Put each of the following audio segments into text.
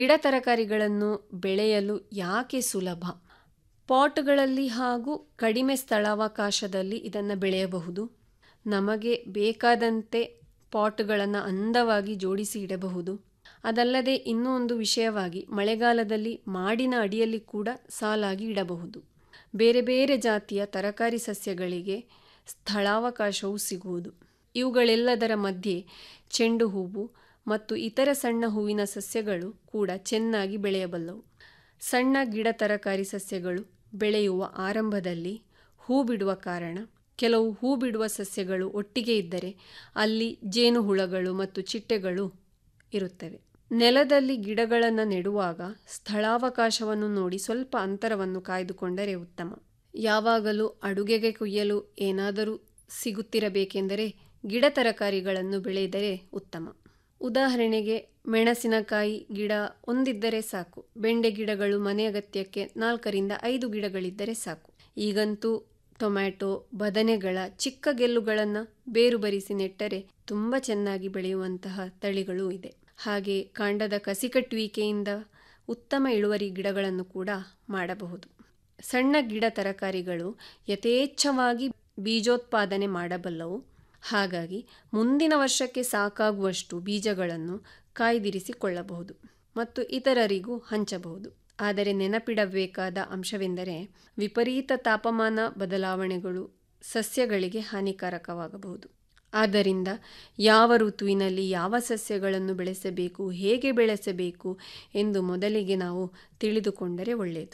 ಗಿಡ ತರಕಾರಿಗಳನ್ನು ಬೆಳೆಯಲು ಯಾಕೆ ಸುಲಭ ಪಾಟ್ಗಳಲ್ಲಿ ಹಾಗೂ ಕಡಿಮೆ ಸ್ಥಳಾವಕಾಶದಲ್ಲಿ ಇದನ್ನು ಬೆಳೆಯಬಹುದು ನಮಗೆ ಬೇಕಾದಂತೆ ಪಾಟ್ಗಳನ್ನು ಅಂದವಾಗಿ ಜೋಡಿಸಿ ಇಡಬಹುದು ಅದಲ್ಲದೆ ಇನ್ನೂ ಒಂದು ವಿಷಯವಾಗಿ ಮಳೆಗಾಲದಲ್ಲಿ ಮಾಡಿನ ಅಡಿಯಲ್ಲಿ ಕೂಡ ಸಾಲಾಗಿ ಇಡಬಹುದು ಬೇರೆ ಬೇರೆ ಜಾತಿಯ ತರಕಾರಿ ಸಸ್ಯಗಳಿಗೆ ಸ್ಥಳಾವಕಾಶವು ಸಿಗುವುದು ಇವುಗಳೆಲ್ಲದರ ಮಧ್ಯೆ ಚೆಂಡು ಹೂವು ಮತ್ತು ಇತರ ಸಣ್ಣ ಹೂವಿನ ಸಸ್ಯಗಳು ಕೂಡ ಚೆನ್ನಾಗಿ ಬೆಳೆಯಬಲ್ಲವು ಸಣ್ಣ ಗಿಡ ತರಕಾರಿ ಸಸ್ಯಗಳು ಬೆಳೆಯುವ ಆರಂಭದಲ್ಲಿ ಹೂ ಬಿಡುವ ಕಾರಣ ಕೆಲವು ಹೂ ಬಿಡುವ ಸಸ್ಯಗಳು ಒಟ್ಟಿಗೆ ಇದ್ದರೆ ಅಲ್ಲಿ ಜೇನುಹುಳಗಳು ಮತ್ತು ಚಿಟ್ಟೆಗಳು ಇರುತ್ತವೆ ನೆಲದಲ್ಲಿ ಗಿಡಗಳನ್ನು ನೆಡುವಾಗ ಸ್ಥಳಾವಕಾಶವನ್ನು ನೋಡಿ ಸ್ವಲ್ಪ ಅಂತರವನ್ನು ಕಾಯ್ದುಕೊಂಡರೆ ಉತ್ತಮ ಯಾವಾಗಲೂ ಅಡುಗೆಗೆ ಕುಯ್ಯಲು ಏನಾದರೂ ಸಿಗುತ್ತಿರಬೇಕೆಂದರೆ ಗಿಡ ತರಕಾರಿಗಳನ್ನು ಬೆಳೆದರೆ ಉತ್ತಮ ಉದಾಹರಣೆಗೆ ಮೆಣಸಿನಕಾಯಿ ಗಿಡ ಒಂದಿದ್ದರೆ ಸಾಕು ಬೆಂಡೆ ಗಿಡಗಳು ಮನೆ ಅಗತ್ಯಕ್ಕೆ ನಾಲ್ಕರಿಂದ ಐದು ಗಿಡಗಳಿದ್ದರೆ ಸಾಕು ಈಗಂತೂ ಟೊಮ್ಯಾಟೊ ಬದನೆಗಳ ಚಿಕ್ಕ ಗೆಲ್ಲುಗಳನ್ನು ಬೇರು ಬರಿಸಿ ನೆಟ್ಟರೆ ತುಂಬ ಚೆನ್ನಾಗಿ ಬೆಳೆಯುವಂತಹ ತಳಿಗಳು ಇದೆ ಹಾಗೆ ಕಾಂಡದ ಕಸಿಕಟ್ಟುವಿಕೆಯಿಂದ ಉತ್ತಮ ಇಳುವರಿ ಗಿಡಗಳನ್ನು ಕೂಡ ಮಾಡಬಹುದು ಸಣ್ಣ ಗಿಡ ತರಕಾರಿಗಳು ಯಥೇಚ್ಛವಾಗಿ ಬೀಜೋತ್ಪಾದನೆ ಮಾಡಬಲ್ಲವು ಹಾಗಾಗಿ ಮುಂದಿನ ವರ್ಷಕ್ಕೆ ಸಾಕಾಗುವಷ್ಟು ಬೀಜಗಳನ್ನು ಕಾಯ್ದಿರಿಸಿಕೊಳ್ಳಬಹುದು ಮತ್ತು ಇತರರಿಗೂ ಹಂಚಬಹುದು ಆದರೆ ನೆನಪಿಡಬೇಕಾದ ಅಂಶವೆಂದರೆ ವಿಪರೀತ ತಾಪಮಾನ ಬದಲಾವಣೆಗಳು ಸಸ್ಯಗಳಿಗೆ ಹಾನಿಕಾರಕವಾಗಬಹುದು ಆದ್ದರಿಂದ ಯಾವ ಋತುವಿನಲ್ಲಿ ಯಾವ ಸಸ್ಯಗಳನ್ನು ಬೆಳೆಸಬೇಕು ಹೇಗೆ ಬೆಳೆಸಬೇಕು ಎಂದು ಮೊದಲಿಗೆ ನಾವು ತಿಳಿದುಕೊಂಡರೆ ಒಳ್ಳೆಯದು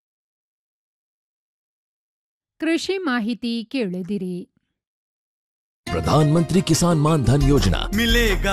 ಕೃಷಿ ಮಾಹಿತಿ ಕೇಳಿದಿರಿ प्रधानमंत्री किसान मान धन योजना मिलेगा